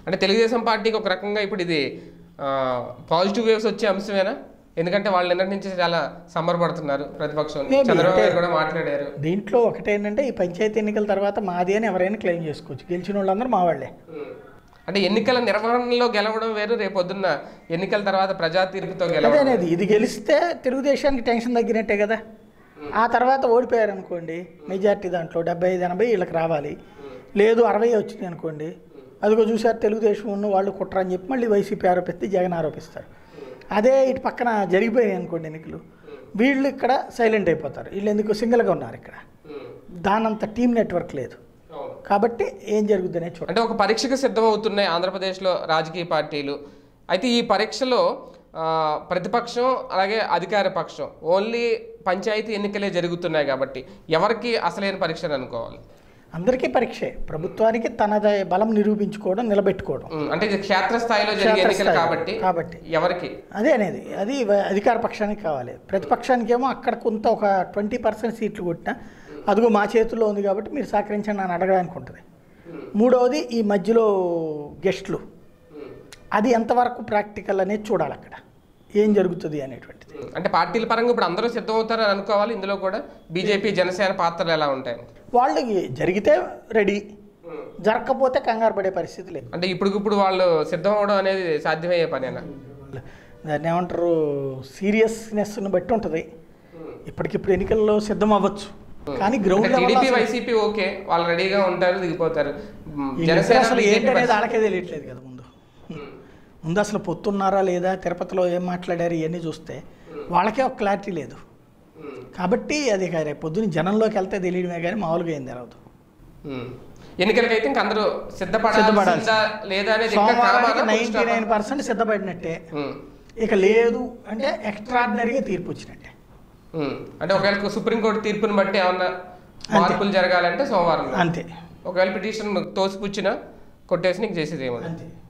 అంటే తెలుగుదేశం పార్టీకి ఒక రకంగా ఇప్పుడు ఇది పాజిటివ్ వేవ్స్ వచ్చే అంశమేనా ఎందుకంటే వాళ్ళు నిన్నటి నుంచి చాలా సంబరపడుతున్నారు ప్రతిపక్షం Maybe. చంద్రబాబు గారు కూడా మాట్లాడారు దీంట్లో ఒకటేంటంటే ఈ పంచాయతీ ఎన్నికల తర్వాత మాది అని ఎవరైనా క్లెయిమ్ చేసుకోవచ్చు గెలిచిన వాళ్ళందరూ మా వాళ్ళే అంటే ఎన్నికల నిర్వహణలో గెలవడం వేరు రేపు పొద్దున్న ఎన్నికల తర్వాత ప్రజా తీర్పుతో అదే గెలవడం అనేది ఇది గెలిస్తే తెలుగుదేశానికి టెన్షన్ తగ్గినట్టే కదా ఆ తర్వాత ఓడిపోయారు అనుకోండి మెజార్టీ దాంట్లో డెబ్బై ఐదు ఎనభై వీళ్ళకి రావాలి లేదు అరవై వచ్చింది అనుకోండి అదిగో చూసారు తెలుగుదేశం ఉన్న వాళ్ళు కుట్ర అని చెప్పి మళ్ళీ వైసీపీ ఆరోపిస్తే జగన్ ఆరోపిస్తారు అదే ఇటు పక్కన జరిగిపోయాయి అనుకోండి ఎన్నికలు వీళ్ళు ఇక్కడ సైలెంట్ అయిపోతారు వీళ్ళు ఎందుకు సింగిల్గా ఉన్నారు ఇక్కడ దానంత టీం నెట్వర్క్ లేదు అవును. కాబట్టి ఏం జరుగుతుందనే చూడండి అంటే ఒక పరీక్షకు సిద్ధమవుతున్నాయి ఆంధ్రప్రదేశ్లో రాజకీయ పార్టీలు అయితే ఈ పరీక్షలో ఆ, ప్రతిపక్షం అలాగే అధికార పక్షం ఓన్లీ పంచాయతీ ఎన్నికలే జరుగుతున్నాయి కాబట్టి ఎవరికి అసలైన పరీక్ష అని అనుకోవాలి అందరికీ పరీక్షే ప్రభుత్వానికి తనది బలం నిరూపించుకోవడం నిలబెట్టుకోవడం ఉమ్, అంటే ఇది క్షేత్రస్థాయిలో జరిగే ఎన్నికలు క్షేత్రస్థాయి. కాబట్టి కాబట్టి. ఎవరికి అదే అనేది అది వ- అధికార పక్షానికి కావాలి ప్రతిపక్షానికి ఏమో అక్కడ కొంత ఒక ట్వంటీ పర్సెంట్ సీట్లు కొట్టినా అదిగో మా చేతుల్లో ఉంది కాబట్టి మీరు సహకరించండి అని అడగడానికి ఉంటుంది మూడవది ఈ మధ్యలో గెస్ట్లు అది ఎంతవరకు ప్రాక్టికల్ అనేది చూడాలి అక్కడ ఏం జరుగుతుంది అనేటువంటిది ఉమ్, అంటే పార్టీల పరంగా ఇప్పుడు అందరూ సిద్ధమవుతారని అనుకోవాలి ఇందులో కూడా బీజేపీ జనసేన పాత్రలు ఎలా ఉంటాయి వాళ్ళకి జరిగితే రెడీ జరగకపోతే కంగారు పడే పరిస్థితి లేదు అంటే ఇప్పటికిప్పుడు వాళ్ళు సిద్ధం అవడం అనేది సాధ్యమయ్యే పనేనా దాన్ని ఏమంటారు సీరియస్నెస్ని బట్టి ఉంటుంది ఇప్పటికిప్పుడు ఎన్నికల్లో సిద్ధం అవ్వచ్చు కానీ గ్రౌండ్ అంటే లెవెల్ టీడీపీ వైసీపీ ఓకే వాళ్ళు రెడీగా ఉంటారు దిగిపోతారు ఉమ్, జనసేన అసలు BJP ఏంటనేది పరిస్థితి- ఆడకే తెలియట్లేదు కదా ముందు ముందు అసలు పొత్తున్నారా లేదా తిరుపతిలో ఏం మాట్లాడారు ఇవన్నీ చూస్తే వాళ్ళకే ఒక క్లారిటీ లేదు ఉమ్, కాబట్టి అది ఇక రేపు పొద్దున్న జనంలోకి వెళ్తే తెలియడమే కానీ మామూలుగా ఏం తెలవదు ఉమ్. ఎన్నికలకైతే ఇంక అందరూ సిద్ధపడాల్సి. సిద్ధపడాల్సిందా లేదా అనేది ఇంకా సోమవారానికి కామానా? నైంటీ నైన్ పర్సెంట్ సిద్ధపడినట్టే ఉమ్, ఇక లేదు అంటే ఎక్స్ట్రాడినరీగా తీర్పు వచ్చినట్టే ఉమ్. అంటే ఒకవేళ సుప్రీంకోర్టు తీర్పుని బట్టి ఏమన్నా మార్పులు జరగాలంటే సోమవారం అంతే ఒకవేళ పిటిషన్ తోసిపుచ్చినా కొట్టేసి నీకు చేసేది ఏమన్నా అంతే